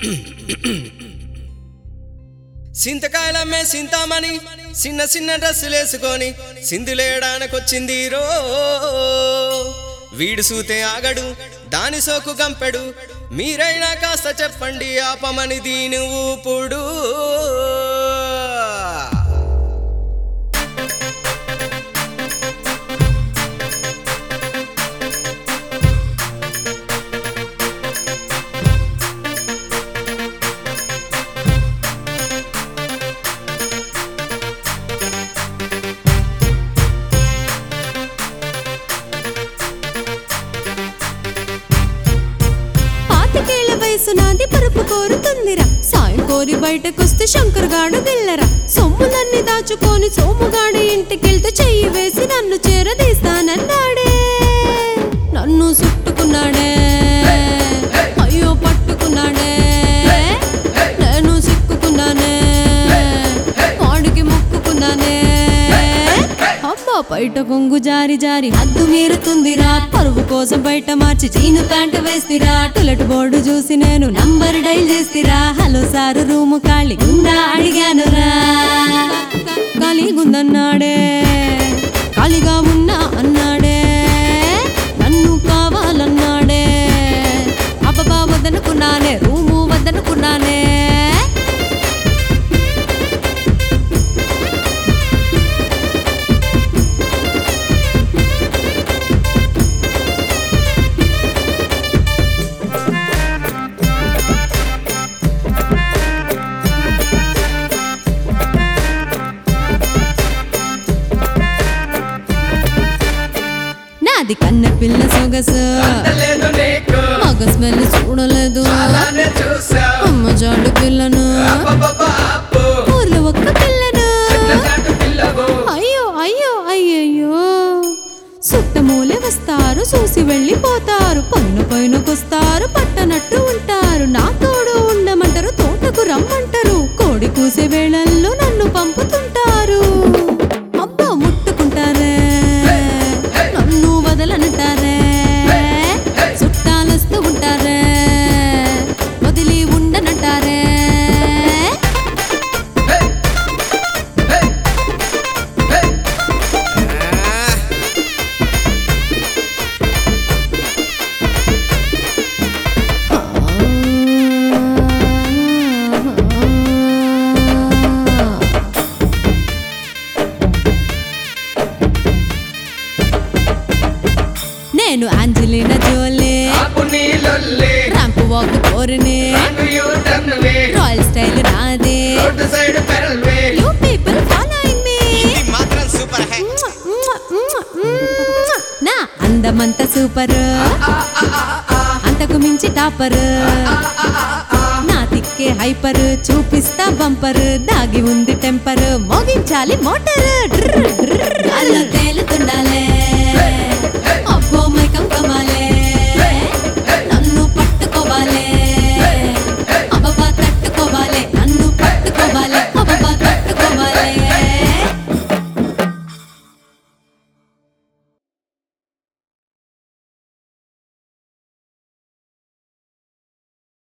సింతకాయలమ్మే సింతామణి చిన్న చిన్న డ్రెస్సులు వేసుకొని సింధులేయడానికొచ్చింది రో వీడు సూతే ఆగడు దాని సోకు గంపెడు మీరైనా కాస్త చెప్పండి ఆపమని దీని ఊపుడు పాతికేళ్ల వయసు నాది పరుపు కోరుతుందిరా సాయం కోరి బయటకొస్తే శంకర్ గాడు గిల్లరా సొమ్ములన్నీ దాచుకొని సోముగాడు ఇంటికెళ్తే చెయ్యి వేసి నన్ను చేరదీస్తానన్నాడే నన్ను చుట్టుకున్నాడే అయ్యో పట్టుకున్నాడే నేను సిక్కుకున్నానే వాడికి మొక్కుకున్నానే అబ్బా బయట కొంగు జారి జారి హద్దు మీరుతుందిరా పరువు కోసం బయట మార్చి చీను ప్యాంటు వేస్తిరా టులెట్ బోర్డు చూసి నేను నంబర్ డైల్ చేస్తిరా హలో సారు రూము ఖాళీ ఉందా అడిగానురా ఖాళీగుందన్నాడే ఖాళీగా ఉన్నా అన్నాడే నన్ను కావాలన్నాడే అబ్బబా వద్దనుకున్నానే రూము వద్దనుకున్నానే నాది కన్న పిల్ల సొగసు లేదు నీకు మగ స్మెల్ చూడలేదు అలానే చూసావు అమ్మ జాడు పిల్లను అబ్బబ్బబ్బబ్బో. ఊర్లో ఒక్క పిల్లను చిన్నదాటు పిల్లవు అయ్యో అయ్యో అయ్యయ్యో సుట్టమూలే వస్తారు చూసి వెళ్ళిపోతారు పైన పైనకొస్తారు పట్టనట్టు ఉంటారు నా తోడు ఉండమంటారు తోటకు రమ్మంటారు కోడి కూసే వేళల్లో నన్ను పంపుతుంటారు అబ్బా ముట్టుకుంటారే నన్ను వదలనంటారే చుట్టాలొస్తూ ఉంటారే వదిలి ఉండనంటారే నేను ఆంజలీనా జోలే ఆపు నీ లొల్లి ర్యాంప్ వాక్ కోరనే నాకు యూటర్న్వే రాయల్ స్టైల్ నాదే రోడ్డు సైడ్ పెరల్వే యూ పీపుల్ ఫాలోయింగ్ మీ మాత్రం సూపర్ హై నా అందమంత సూపర్ అంతకు మించి టాపర్ నా తిక్కే హైపర్ చూపిస్తా బంపర్ దాగి ఉంది టెంపర్ మోగించాలి మోటార్